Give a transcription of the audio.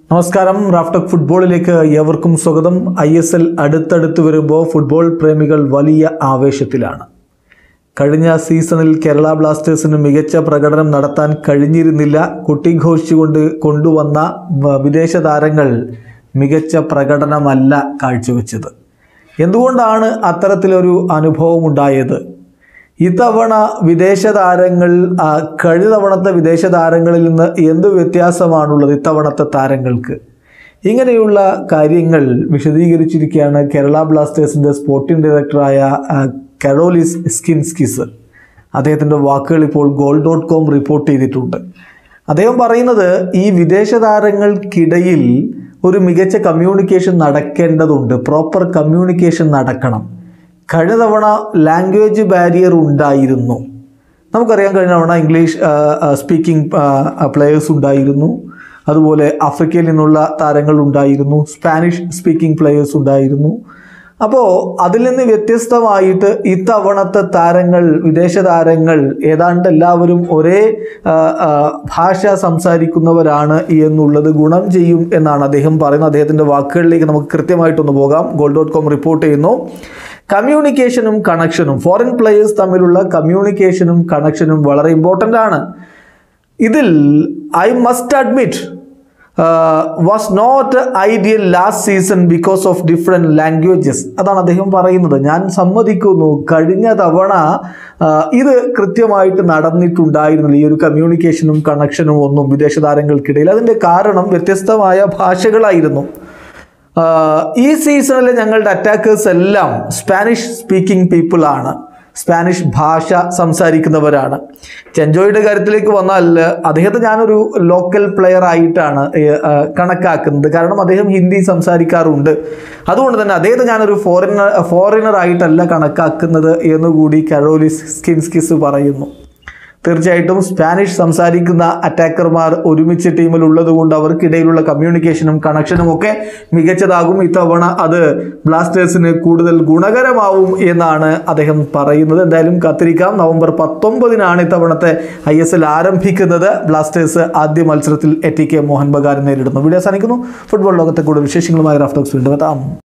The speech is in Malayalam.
നമസ്കാരം റാഫ്റ്റോക്ക് ഫുട്ബോളിലേക്ക് ഏവർക്കും സ്വാഗതം ഐ എസ് എൽ അടുത്തടുത്ത് വരുമ്പോൾ ഫുട്ബോൾ പ്രേമികൾ വലിയ ആവേശത്തിലാണ് കഴിഞ്ഞ സീസണിൽ കേരള ബ്ലാസ്റ്റേഴ്സിന് മികച്ച പ്രകടനം നടത്താൻ കഴിഞ്ഞിരുന്നില്ല കൊട്ടിഘോഷിച്ചുകൊണ്ട് കൊണ്ടുവന്ന വ- വിദേശ താരങ്ങൾ മികച്ച പ്രകടനമല്ല കാഴ്ചവെച്ചത് എന്തുകൊണ്ടാണ് അത്തരത്തിലൊരു അനുഭവം ഉണ്ടായത് ഇത്തവണ വിദേശ താരങ്ങൾ ആ, കഴിഞ്ഞ തവണത്തെ വിദേശ താരങ്ങളിൽ നിന്ന് എന്ത് വ്യത്യാസമാണുള്ളത് ഇത്തവണത്തെ താരങ്ങൾക്ക് ഇങ്ങനെയുള്ള കാര്യങ്ങൾ വിശദീകരിച്ചിരിക്കുകയാണ് കേരള ബ്ലാസ്റ്റേഴ്സിൻ്റെ സ്പോർട്ടിംഗ് ഡയറക്ടറായ ആ, കരോലിസ് സ്കിൻസ്കിസ് അദ്ദേഹത്തിൻ്റെ വാക്കുകൾ ഇപ്പോൾ ഗോൾ ഡോട്ട് കോം റിപ്പോർട്ട് ചെയ്തിട്ടുണ്ട് അദ്ദേഹം പറയുന്നത് ഈ വിദേശ താരങ്ങൾക്കിടയിൽ ഒരു മികച്ച കമ്മ്യൂണിക്കേഷൻ നടക്കേണ്ടതുണ്ട് പ്രോപ്പർ കമ്മ്യൂണിക്കേഷൻ നടക്കണം കഴിഞ്ഞ തവണ ലാംഗ്വേജ് ബാരിയർ ഉണ്ടായിരുന്നു നമുക്കറിയാം കഴിഞ്ഞ തവണ ഇംഗ്ലീഷ് സ്പീക്കിംഗ് പ്ലെയേഴ്സ് ഉണ്ടായിരുന്നു അതുപോലെ ആഫ്രിക്കയിൽ നിന്നുള്ള താരങ്ങൾ ഉണ്ടായിരുന്നു സ്പാനിഷ് സ്പീക്കിംഗ് പ്ലെയേഴ്സ് ഉണ്ടായിരുന്നു അപ്പോൾ അതിൽ നിന്ന് വ്യത്യസ്തമായിട്ട് ഇത്തവണത്തെ താരങ്ങൾ വിദേശ താരങ്ങൾ ഏതാണ്ട് എല്ലാവരും ഒരേ ആ, ആ, ഭാഷ സംസാരിക്കുന്നവരാണ് എന്നുള്ളത് ഗുണം ചെയ്യും എന്നാണ് അദ്ദേഹം പറയുന്നത് അദ്ദേഹത്തിൻ്റെ വാക്കുകളിലേക്ക് നമുക്ക് കൃത്യമായിട്ടൊന്ന് പോകാം ഗോൾ ഡോട്ട് കോം റിപ്പോർട്ട് ചെയ്യുന്നു കമ്മ്യൂണിക്കേഷനും കണക്ഷനും ഫോറിൻ പ്ലേയേഴ്സ് തമ്മിലുള്ള കമ്മ്യൂണിക്കേഷനും കണക്ഷനും വളരെ ഇമ്പോർട്ടൻ്റ് ആണ് ഇതിൽ I must admit was not ideal last season because of different languages അതാണ് അദ്ദേഹം പറയുന്നത് ഞാൻ സമ്മതിക്കുന്നു കഴിഞ്ഞ തവണ ആ, ഇത് കൃത്യമായിട്ട് നടന്നിട്ടുണ്ടായിരുന്നില്ല ഈ ഒരു കമ്മ്യൂണിക്കേഷനും കണക്ഷനും ഒന്നും വിദേശ താരങ്ങൾക്കിടയിൽ അതിൻ്റെ കാരണം വ്യത്യസ്തമായ ഭാഷകളായിരുന്നു ആഹ് ഈ സീസണിലെ ഞങ്ങളുടെ അറ്റാക്കേഴ്സ് എല്ലാം സ്പാനിഷ് സ്പീക്കിംഗ് പീപ്പിൾ ആണ് സ്പാനിഷ് ഭാഷ സംസാരിക്കുന്നവരാണ് ചെഞ്ചോയുടെ കാര്യത്തിലേക്ക് വന്നാൽ അദ്ദേഹത്തെ ഞാനൊരു ലോക്കൽ പ്ലെയർ ആയിട്ടാണ് ഏഹ്, ആഹ് കണക്കാക്കുന്നത് കാരണം അദ്ദേഹം ഹിന്ദി സംസാരിക്കാറുണ്ട് അതുകൊണ്ട് തന്നെ അദ്ദേഹത്തെ ഞാനൊരു ഫോറിനർ ഫോറിനർ ആയിട്ടല്ല കണക്കാക്കുന്നത് എന്നുകൂടി കരോലിസ് സ്കിൻസ്കിസ് പറയുന്നു തീർച്ചയായിട്ടും സ്പാനിഷ് സംസാരിക്കുന്ന അറ്റാക്കർമാർ ഒരുമിച്ച് ടീമിൽ ഉള്ളതുകൊണ്ട് അവർക്കിടയിലുള്ള കമ്മ്യൂണിക്കേഷനും കണക്ഷനും ഒക്കെ മികച്ചതാകും ഇത്തവണ അത് ബ്ലാസ്റ്റേഴ്സിന് കൂടുതൽ ഗുണകരമാവും എന്നാണ് അദ്ദേഹം പറയുന്നത് എന്തായാലും കാത്തിരിക്കാം നവംബർ പത്തൊമ്പതിനാണ് ഇത്തവണത്തെ ഐ എസ് എൽ ആരംഭിക്കുന്നത് ബ്ലാസ്റ്റേഴ്സ് ആദ്യ മത്സരത്തിൽ A T K Mohun Bagan നേരിടുന്നു വീഡിയോ അവസാനിക്കുന്നു ഫുട്ബോൾ ലോകത്തെ കൂടുതൽ വിശേഷങ്ങളുമായി റഫ്റ്റോക്സ് വീണ്ടും എത്താം